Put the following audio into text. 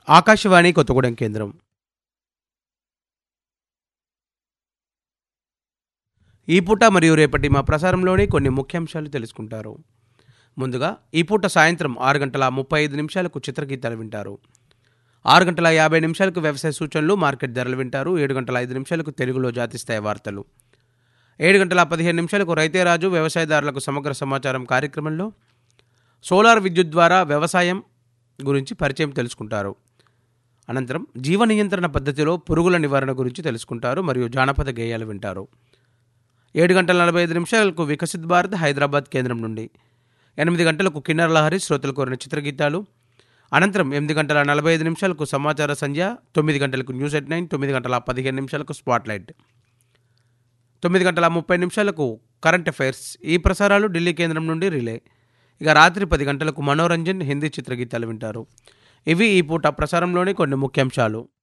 ఆకాశవాణి కొత్తగూడెం కేంద్రం ఈ పూట మరియు రేపటి మా ప్రసారంలోని కొన్ని ముఖ్యాంశాలు తెలుసుకుంటారు ముందుగా ఈ పూట సాయంత్రం ఆరు గంటల ముప్పై ఐదు నిమిషాలకు చిత్రగీతాలు వింటారు ఆరు గంటల యాభై నిమిషాలకు వ్యవసాయ సూచనలు మార్కెట్ ధరలు వింటారు ఏడు గంటల ఐదు నిమిషాలకు తెలుగులో జాతిస్థాయి వార్తలు ఏడు గంటల పదిహేను నిమిషాలకు రైతే రాజు వ్యవసాయదారులకు సమగ్ర సమాచారం కార్యక్రమంలో సోలార్ విద్యుత్ ద్వారా వ్యవసాయం గురించి పరిచయం తెలుసుకుంటారు అనంతరం జీవ నియంత్రణ పద్ధతిలో పురుగుల నివారణ గురించి తెలుసుకుంటారు మరియు జానపద గేయాలు వింటారు ఏడు గంటల నలభై ఐదు నిమిషాలకు వికసిత్ భారత్ హైదరాబాద్ కేంద్రం నుండి ఎనిమిది గంటలకు కిన్నర్ లహరి శ్రోతలు కోరిన చిత్రగీతాలు అనంతరం ఎనిమిది గంటల నలభై ఐదు నిమిషాలకు సమాచార సంధ్య తొమ్మిది గంటలకు న్యూస్ ఎట్ నైన్ తొమ్మిది గంటల పదిహేను నిమిషాలకు స్పాట్ లైట్ తొమ్మిది గంటల ముప్పై నిమిషాలకు కరెంట్ అఫైర్స్ ఈ ప్రసారాలు ఢిల్లీ కేంద్రం నుండి రిలే ఇక రాత్రి పది గంటలకు మనోరంజన్ హిందీ చిత్రగీతాలు వింటారు ఇవి ఈ పూట ప్రసారంలోని కొన్ని ముఖ్యాంశాలు